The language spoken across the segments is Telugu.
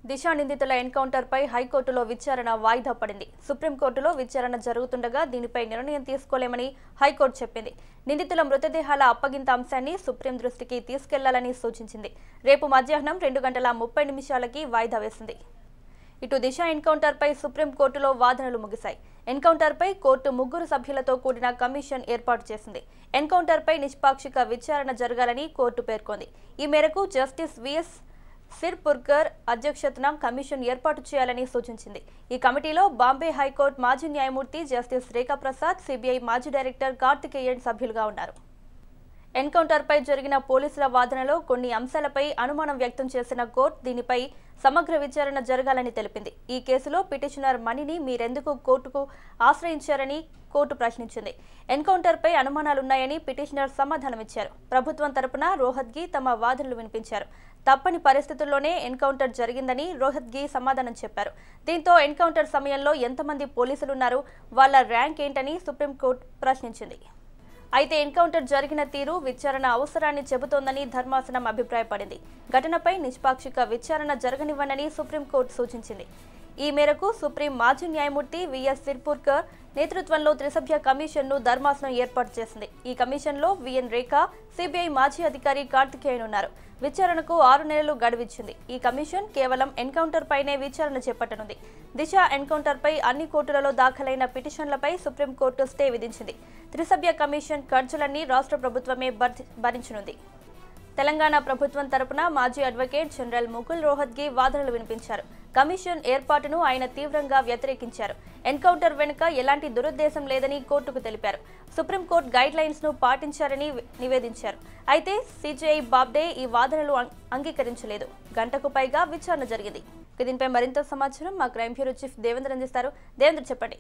దిశ నిందితుల ఎన్కౌంటర్పై హైకోర్టులో విచారణ వాయిదా పడింది సుప్రీంకోర్టులో విచారణ జరుగుతుండగా దీనిపై నిర్ణయం తీసుకోలేమని హైకోర్టు చెప్పింది నిందితుల మృతదేహాల అప్పగింత అంశాన్ని సుప్రీం దృష్టికి తీసుకెళ్లాలని సూచించింది రేపు మధ్యాహ్నం రెండు గంటల ముప్పై నిమిషాలకి వాయిదా వేసింది ఇటు దిశ ఎన్కౌంటర్పై సుప్రీంకోర్టులో వాదనలు ముగిశాయి ఎన్కౌంటర్పై కోర్టు ముగ్గురు సభ్యులతో కూడిన కమిషన్ ఏర్పాటు చేసింది ఎన్కౌంటర్పై నిష్పాక్షిక విచారణ జరగాలని కోర్టు పేర్కొంది ఈ మేరకు జస్టిస్ విఎస్ సిర్పుర్కర్ అధ్యక్షతన కమిషన్ ఏర్పాటు చేయాలని సూచించింది ఈ కమిటీలో బాంబే హైకోర్టు మాజీ న్యాయమూర్తి జస్టిస్ రేఖా ప్రసాద్ సిబిఐ మాజీ డైరెక్టర్ కార్తికేయన్ సభ్యులుగా ఉన్నారు ఎన్కౌంటర్పై జరిగిన పోలీసుల వాదనలో కొన్ని అంశాలపై అనుమానం వ్యక్తం చేసిన కోర్టు దీనిపై సమగ్ర విచారణ జరగాలని తెలిపింది ఈ కేసులో పిటిషనర్ మణిని మీరెందుకు కోర్టుకు ఆశ్రయించారని కోర్టు ప్రశ్నించింది ఎన్కౌంటర్పై అనుమానాలున్నాయని పిటిషనర్ సమాధానమిచ్చారు ప్రభుత్వం తరపున రోహత్గి తమ వాదనలు వినిపించారు తప్పని పరిస్థితుల్లోనే ఎన్కౌంటర్ జరిగిందని రోహత్గి సమాధానం చెప్పారు దీంతో ఎన్కౌంటర్ సమయంలో ఎంతమంది పోలీసులున్నారు వాళ్ళ ర్యాంక్ ఏంటని సుప్రీంకోర్టు ప్రశ్నించింది అయితే ఎన్కౌంటర్ జరిగిన తీరు విచారణ అవసరాన్ని చెబుతోందని ధర్మాసనం అభిప్రాయపడింది ఘటనపై నిష్పాక్షిక విచారణ జరగనివ్వనని సుప్రీంకోర్టు సూచించింది ఈ మేరకు సుప్రీం మాజీ న్యాయమూర్తి విఎస్ సిర్పూర్కర్ నేతృత్వంలో త్రిసభ్య కమిషన్ను ధర్మాసనం ఏర్పాటు చేసింది ఈ కమిషన్లో విఎన్ రేఖ సిబిఐ మాజీ అధికారి కార్తికేయన్ ఉన్నారు విచారణకు ఆరు నెలలు గడువిచ్చింది ఈ కమిషన్ కేవలం ఎన్కౌంటర్ పైనే విచారణ చేపట్టనుంది దిశ ఎన్కౌంటర్ పై అన్ని కోర్టులలో దాఖలైన పిటిషన్లపై సుప్రీంకోర్టు స్టే విధించింది త్రిసభ్య కమిషన్ ఖర్చులన్నీ రాష్ట్ర ప్రభుత్వమే భర్తి- భరించనుంది తెలంగాణ ప్రభుత్వం తరపున మాజీ అడ్వకేట్ జనరల్ ముకుల్ రోహత్గి వాదనలు వినిపించారు కమిషన్ ఏర్పాటును ఆయన తీవ్రంగా వ్యతిరేకించారు ఎన్కౌంటర్ వెనుక ఎలాంటి దురుద్దేశం లేదని కోర్టుకు తెలిపారు సుప్రీంకోర్టు గైడ్ లైన్స్ ను పాటించారని వి- నివేదించారు అయితే సిజేఐ బాబ్డే ఈ వాదనలు అం- అంగీకరించలేదు గంటకు పైగా విచారణ జరిగింది ఇక దీనిపై మరింత సమాచారం మా క్రైమ్ బ్యూరో చీఫ్ దేవేంద్ర అందిస్తారు దేవేంద్ర చెప్పండి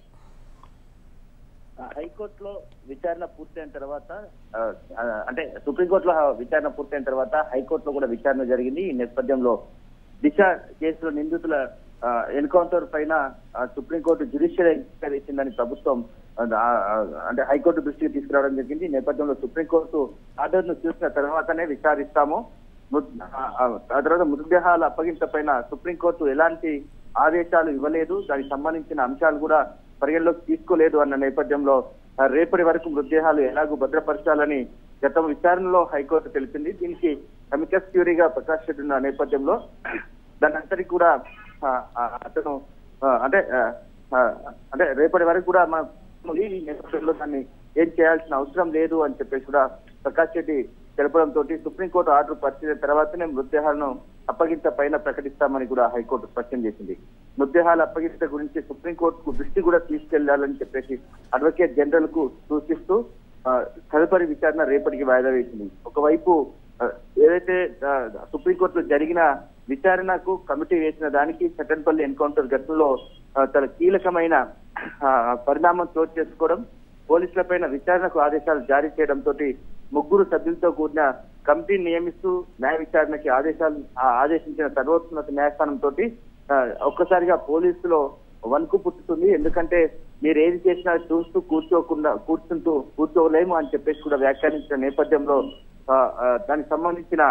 హైకోర్టులో విచారణ పూర్తయిన తర్వాత ఆ, ఆ, అంటే సుప్రీంకోర్టులో విచారణ పూర్తయిన తర్వాత హైకోర్టులో కూడా విచారణ జరిగింది ఈ నేపథ్యంలో దిశ కేసులో నిందితుల ఎన్కౌంటర్ పైన ఆ, సుప్రీంకోర్టు జ్యుడిషియల్ ఎంక్వైరీ ఇచ్చిందని ప్రభుత్వం ఆ, ఆ, అంటే హైకోర్టు దృష్టికి తీసుకురావడం జరిగింది ఈ నేపథ్యంలో సుప్రీంకోర్టు ఆర్డర్ ను చూసిన తర్వాతనే విచారిస్తాము మృ- ఆ, ఆ, ఆ తర్వాత మృతదేహాల అప్పగింత పైన సుప్రీంకోర్టు ఎలాంటి ఆదేశాలు ఇవ్వలేదు దానికి సంబంధించిన అంశాలు కూడా పరిగణలోకి తీసుకోలేదు అన్న నేపథ్యంలో ఆ, రేపటి వరకు మృతదేహాలు ఎలాగూ భద్రపరచాలని గత విచారణలో హైకోర్టు తెలిపింది దీనికి అమికస్ క్యూరీగా ప్రకాష్ రెడ్డి ఉన్న నేపథ్యంలో దాని అంతటి కూడా ఆ, ఆ, అతను ఆ, అంటే ఆ, ఆ, అంటే రేపటి వరకు కూడా మనం ఈ నేపథ్యంలో దాన్ని ఏం చేయాల్సిన అవసరం లేదు అని చెప్పేసి కూడా ప్రకాష్ రెడ్డి తెలపడంతో సుప్రీంకోర్టు ఆర్డర్ పరిశీలన తర్వాతనే మృతదేహాలను అప్పగింత పైన ప్రకటిస్తామని కూడా హైకోర్టు స్పష్టం చేసింది మృతదేహాల అప్పగింత గురించి సుప్రీంకోర్టుకు దృష్టి కూడా తీసుకెళ్లాలని చెప్పేసి అడ్వకేట్ జనరల్ కు సూచిస్తూ ఆ, తదుపరి విచారణ రేపటికి వాయిదా వేసింది ఒకవైపు ఆ, ఏదైతే ఆ, సుప్రీంకోర్టులో జరిగిన విచారణకు కమిటీ వేసిన దానికి చట్టంపల్లి ఎన్కౌంటర్ ఘటనలో ఆ, చాలా కీలకమైన ఆ, పరిణామం చోటు చేసుకోవడం పోలీసుల పైన విచారణకు ఆదేశాలు జారీ చేయడంతో ముగ్గురు సభ్యులతో కూడిన కమిటీని నియమిస్తూ న్యాయ విచారణకి ఆదేశాలు ఆ, ఆదేశించిన సర్వోన్నత న్యాయస్థానం తోటి ఆ, ఒక్కసారిగా పోలీసులో వణుకు పుట్టుతుంది ఎందుకంటే మీరు ఏది చేసినా చూస్తూ కూర్చోకుండా కూర్చుంటూ కూర్చోలేము అని చెప్పేసి కూడా వ్యాఖ్యానించిన నేపథ్యంలో ఆ, ఆ, దానికి సంబంధించిన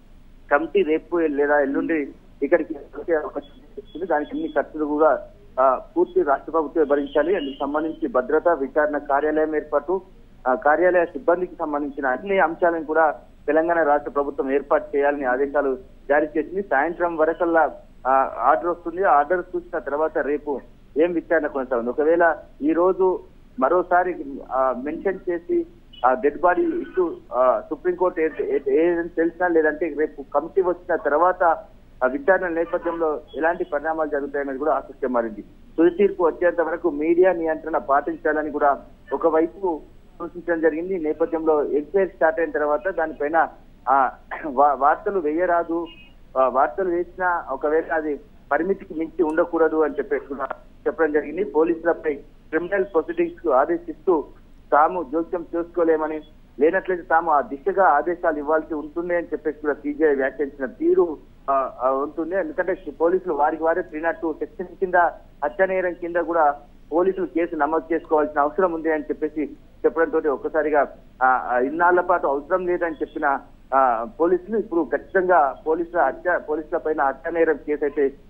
కమిటీ రేపు లేదా ఎల్లుండి ఇక్కడికి వచ్చే అవకాశం ఉంది దానికి అన్ని ఖర్చులు కూడా ఆ, పూర్తి రాష్ట్ర ప్రభుత్వమే భరించాలి అందుకు సంబంధించి భద్రత విచారణ కార్యాలయం ఏర్పాటు ఆ, కార్యాలయ సిబ్బందికి సంబంధించిన అన్ని అంశాలను కూడా తెలంగాణ రాష్ట్ర ప్రభుత్వం ఏర్పాటు చేయాలని ఆదేశాలు జారీ చేసింది సాయంత్రం వరకల్లా ఆ, ఆర్డర్ వస్తుంది ఆ ఆర్డర్ చూసిన తర్వాత రేపు ఏం విచారణ కొనసాగుతుంది ఒకవేళ ఈ రోజు మరోసారి మెన్షన్ చేసి ఆ డెడ్ బాడీ ఇష్యూ సుప్రీంకోర్టు ఏ- ఏ- ఏదని తెలిసినా లేదంటే రేపు కమిటీ వచ్చిన తర్వాత ఆ విచారణ నేపథ్యంలో ఎలాంటి పరిణామాలు జరుగుతాయనేది కూడా ఆసక్తి మారింది తుది తీర్పు వచ్చేంత వరకు మీడియా నియంత్రణ పాటించాలని కూడా ఒకవైపు సూచించడం జరిగింది ఈ నేపథ్యంలో ఎంక్వైరీ స్టార్ట్ అయిన తర్వాత దానిపైన ఆ వా- వార్తలు వేయరాదు ఆ, వార్తలు వేసినా ఒకవేళ అది పరిమితికి మించి ఉండకూడదు అని చెప్పేసి కూడా చెప్పడం జరిగింది పోలీసులపై క్రిమినల్ ప్రొసీడింగ్స్ కు ఆదేశిస్తూ తాము జోక్యం చేసుకోలేమని లేనట్లయితే తాము ఆ దిశగా ఆదేశాలు ఇవ్వాల్సి ఉంటుంది అని చెప్పేసి కూడా సీజీఐ వ్యాఖ్యానించిన తీరు ఆ, ఆ, ఉంటుంది ఎందుకంటే పోలీసులు వారికి వారే త్రీ నాట్ టూ సెక్షన్ కింద హత్యానేరం కింద కూడా పోలీసులు కేసు నమోదు చేసుకోవాల్సిన అవసరం ఉంది అని చెప్పేసి చెప్పడంతో ఒక్కసారిగా ఆ, ఆ, ఇన్నాళ్ల పాటు అవసరం లేదని చెప్పిన ఆ, పోలీసులు ఇప్పుడు ఖచ్చితంగా పోలీసుల హత్య పోలీసుల పైన హత్యానేరం కేసు అయితే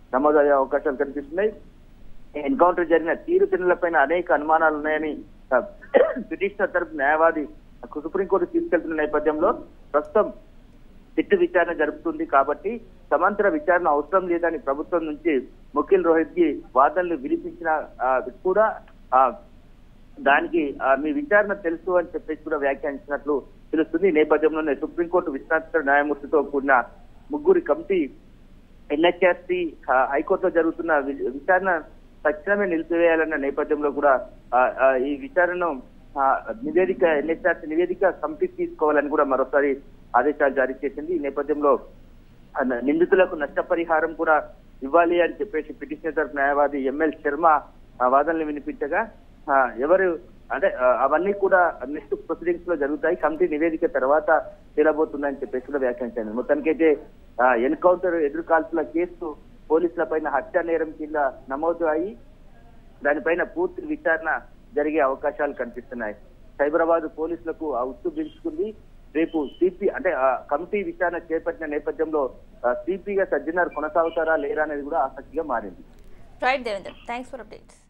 నమోదయ్యే అవకాశాలు కనిపిస్తున్నాయి ఎన్కౌంటర్ జరిగిన తీరు పైన అనేక అనుమానాలు ఉన్నాయని ఆ, పిటిషనర్ తరపు న్యాయవాది సుప్రీంకోర్టు తీసుకెళ్తున్న నేపథ్యంలో ప్రస్తుతం సిట్టు విచారణ జరుపుతుంది కాబట్టి సమాంతర విచారణ అవసరం లేదని ప్రభుత్వం నుంచి ముఖిల్ రోహిత్ కి వాదనలు వినిపించిన ఆ, కూడా ఆ, దానికి ఆ, మీ విచారణ తెలుసు అని చెప్పేసి కూడా వ్యాఖ్యానించినట్లు తెలుస్తుంది ఈ నేపథ్యంలోనే సుప్రీంకోర్టు విశ్రాంత న్యాయమూర్తితో కూడిన ముగ్గురి కమిటీ ఎన్హెచ్ఆర్సి హైకోర్టులో జరుగుతున్న వి- విచారణ తక్షణమే నిలిపివేయాలన్న నేపథ్యంలో కూడా ఆ, ఆ, ఈ విచారణను ఆ, నివేదిక ఎన్హెచ్ఆర్సి నివేదిక కమిటీ తీసుకోవాలని కూడా మరోసారి ఆదేశాలు జారీ చేసింది ఈ నేపథ్యంలో ఆ, న- నిందితులకు నష్టపరిహారం కూడా ఇవ్వాలి అని చెప్పేసి పిటిషనర్ తరపు న్యాయవాది ఎంఎల్ శర్మ ఆ వాదనలు వినిపించగా ఆ, ఎవరు అంటే ఆ, అవన్నీ కూడా నెక్స్ట్ ప్రొసీడింగ్స్ లో జరుగుతాయి కమిటీ నివేదిక తర్వాత తేలబోతుందని చెప్పేసి కూడా వ్యాఖ్యానించారు మొత్తానికైతే ఎన్కౌంటర్ ఎదురుకాల్పుల కేసు పోలీసుల పైన హత్య నేరం కింద నమోదు అయి దానిపైన పూర్తి విచారణ జరిగే అవకాశాలు కనిపిస్తున్నాయి సైబరాబాద్ పోలీసులకు ఆ ఉత్తు పిలుచుకుంది రేపు సిపి అంటే ఆ కమిటీ విచారణ చేపట్టిన నేపథ్యంలో సిపిగా సజ్జనార్ కొనసాగుతారా లేరా అనేది కూడా ఆసక్తిగా మారింది right Devender thanks for updates